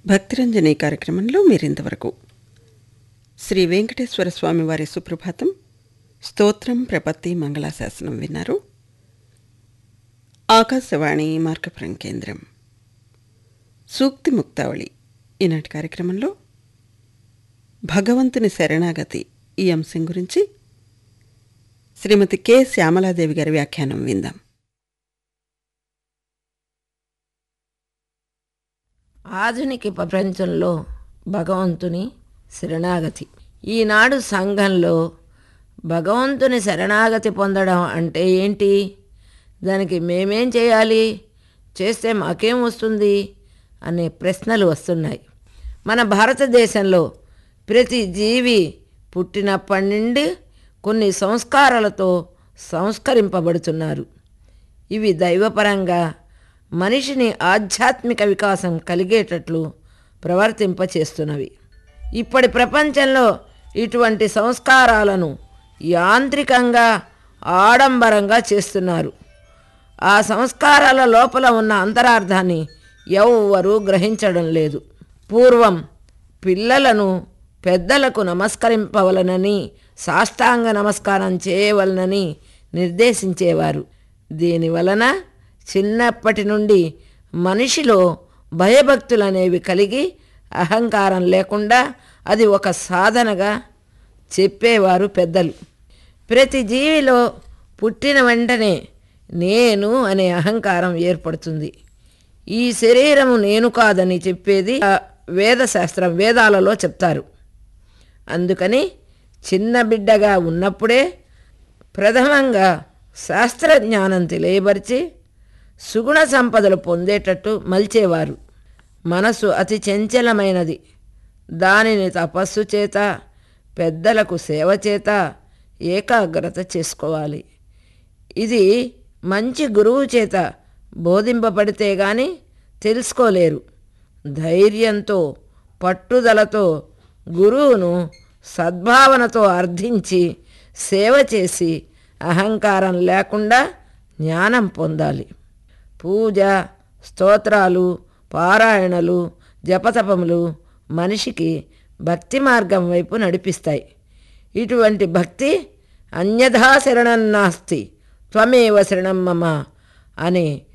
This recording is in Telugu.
భక్తిరంజని కార్యక్రమంలో మీరింతవరకు శ్రీ వెంకటేశ్వర స్వామి వారి సుప్రభాతం స్తోత్రం ప్రపత్తి మంగళాశాసనం విన్నారు ఆకాశవాణి మార్కపురం కేంద్రం సూక్తి ముక్తావళి ఈనాటి కార్యక్రమంలో భగవంతుని శరణాగతి ఈ అంశం గురించి శ్రీమతి కె శ్యామలాదేవి గారి వ్యాఖ్యానం విందాం ఆధునిక ప్రపంచంలో భగవంతుని శరణాగతి ఈనాడు సంఘంలో భగవంతుని శరణాగతి పొందడం అంటే ఏంటి దానికి మేమేం చేయాలి చేస్తే మాకేం వస్తుంది అనే ప్రశ్నలు వస్తున్నాయి మన భారతదేశంలో ప్రతి జీవి పుట్టినప్పటి నుండి కొన్ని సంస్కారాలతో సంస్కరింపబడుతున్నారు ఇవి దైవపరంగా మనిషిని ఆధ్యాత్మిక వికాసం కలిగేటట్లు ప్రవర్తింపచేస్తున్నవి ఇప్పటి ప్రపంచంలో ఇటువంటి సంస్కారాలను యాంత్రికంగా ఆడంబరంగా చేస్తున్నారు ఆ సంస్కారాల లోపల ఉన్న అంతరార్థాన్ని ఎవ్వరూ గ్రహించడం లేదు పూర్వం పిల్లలను పెద్దలకు నమస్కరింపవలనని సాష్టాంగ నమస్కారం చేయవలనని నిర్దేశించేవారు దీనివలన చిన్నప్పటి నుండి మనిషిలో భయభక్తులనేవి కలిగి అహంకారం లేకుండా అది ఒక సాధనగా చెప్పేవారు పెద్దలు ప్రతి జీవిలో పుట్టిన వెంటనే నేను అనే అహంకారం ఏర్పడుతుంది ఈ శరీరము నేను కాదని చెప్పేది ఆ వేదశాస్త్రం వేదాలలో చెప్తారు అందుకని చిన్న బిడ్డగా ఉన్నప్పుడే ప్రథమంగా శాస్త్రజ్ఞానం తెలియబరిచి సుగుణ సంపదలు పొందేటట్టు మలిచేవారు మనసు అతి చంచలమైనది దానిని తపస్సు చేత పెద్దలకు సేవ చేత ఏకాగ్రత చేసుకోవాలి ఇది మంచి గురువు చేత బోధింపబడితే గాని తెలుసుకోలేరు ధైర్యంతో పట్టుదలతో గురువును సద్భావనతో అర్థించి సేవ చేసి అహంకారం లేకుండా జ్ఞానం పొందాలి పూజ స్తోత్రాలు పారాయణలు జపతపములు మనిషికి భక్తి మార్గం వైపు నడిపిస్తాయి ఇటువంటి భక్తి అన్యథా శరణం నాస్తి త్వమేవ శరణం మమ అనే